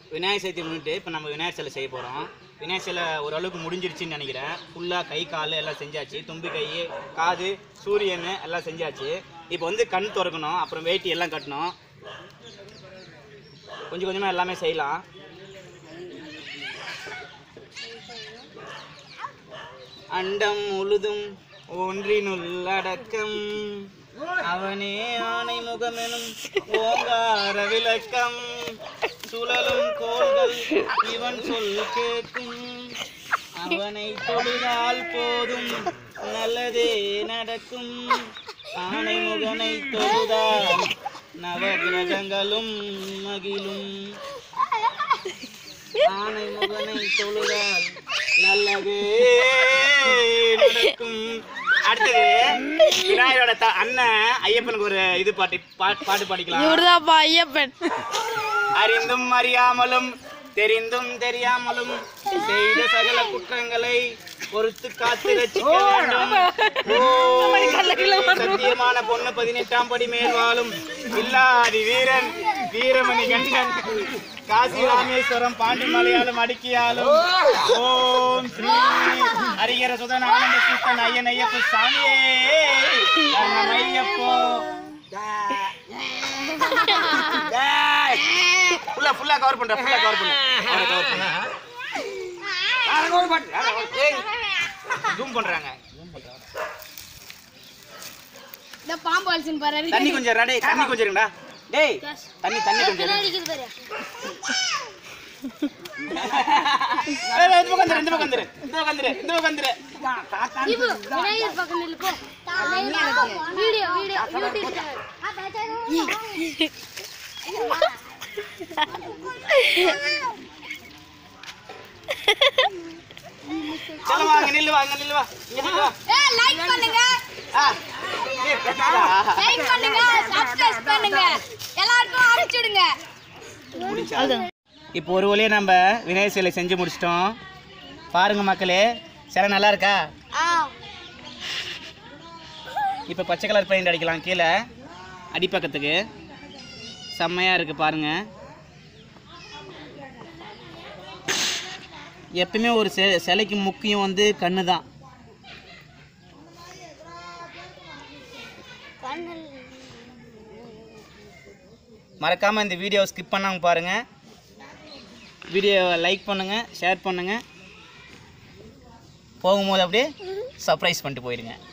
விநாயகர் சதுர்த்தி முன்னிட்டு இப்போ நம்ம விநாயகர் சிலை செய்ய போகிறோம் விநாயகர் சிலை ஓரளவுக்கு முடிஞ்சிருச்சுன்னு நினைக்கிறேன் ஃபுல்லாக கை கால் எல்லாம் செஞ்சாச்சு தும்பி கை காது சூரியன் எல்லாம் செஞ்சாச்சு இப்போ வந்து கண் திறக்கணும் அப்புறம் வேட்டி எல்லாம் கட்டணும் கொஞ்சம் கொஞ்சமாக எல்லாமே செய்யலாம் அண்டம் முழுதும் ஒன்றினுள்ளடக்கம் அவனே ஆணை முகமெனும் ஓங்கார விளக்கம் சுழலும் கோள்கள் இவன் சொல் கேட்கும் அவனை தொழுதால் போதும் நல்லதே நடக்கும் ஆணை முகனை தொழுதால் நவகிரகங்களும் மகிழும் ஆணை முகனை தொழுதால் நல்லதே நடக்கும் அடுத்தது விநாயகரோட த- அண்ணன் ஐயப்பனுக்கு ஒரு இது பாட்டு பாட்டு பாட்டு பாடிக்கலாம் இவருதான்ப்பா ஐயப்பன் அறிந்தும் அறியாமலும் தெரிந்தும் தெரியாமலும் செய்த சகல குற்றங்களை பொறுத்து காத்து ரசிக்க வேண்டும் ஓ, சத்தியமான பொண்ணு பதினெட்டாம் படி மேல் வாழும் இல்லாதி வீரன் வீரமணி கண்டன் காசி ராமேஸ்வரம் பாண்டி மலையாளம் அடிக்கியாலும் ஓம் ஸ்ரீ ஹரிகர சுதன் ஆனந்த கிருஷ்ணன் ஐயன் ஐயப்ப சாமியே சரணம் ஐயப்போ டேய். ஃபுல்லா ஃபுல்லா கவர் பண்ற ஃபுல்லா கவர் பண்ணு அவரை கவர் பண்ணு யாரை cover பண்ணு? யாரை cover- ஏய் ஜூம் பண்றாங்க இந்த பாம்பு வலிச்சுன்னு பாரு தண்ணி கொஞ்சம் இருடா, டேய் தண்ணி கொஞ்சம் இருங்கடா டேய் தண்ணி தண்ணி கொஞ்சம் இரு. அடிக்குது பாரு ஏய், ஏய், இந்த பக்கம் வந்துரு, இந்த பக்கம் வந்துரு, இந்த பக்கம் வந்துரு, இந்த பக்கம் வந்துரு. இவு விநாயகர் பக்கம் நில்லு போ வீடியோ வீடியோ யூடியூப் செல்லம் வா, அங்க நில்லு வா, அங்க நில்லு வா, இங்க நில்லு வா. ஏய் லைக் பண்ணுங்க ஆ. ஏய், கட்டுடா. லைக் பண்ணுங்க சப்ஸ்கிரைப் பண்ணுங்க எல்லாருக்கும் அனுப்பிச்சுடுங்க இப்போ ஒரு வழியா நம்ம விநாயகர் சிலை செஞ்சு முடிச்சிட்டோம் பாருங்க மக்களே சிலை நல்லா இருக்கா ஆ இப்போ பச்சை கலர் பெயிண்ட் அடிக்கலாம் கீழே அடிப்பக்கத்துக்கு செம்மையாக இருக்குது பாருங்க எப்பயுமே ஒரு செ சிலைக்கு முக்கியம் வந்து கண்ணு தான் மறக்காமல் இந்த வீடியோவை ஸ்கிப் பண்ணாமல் பாருங்கள் வீடியோவை லைக் பண்ணுங்கள் ஷேர் பண்ணுங்கள் போகும்போது அப்படியே சர்ப்ரைஸ் பண்ணிட்டு போயிடுங்க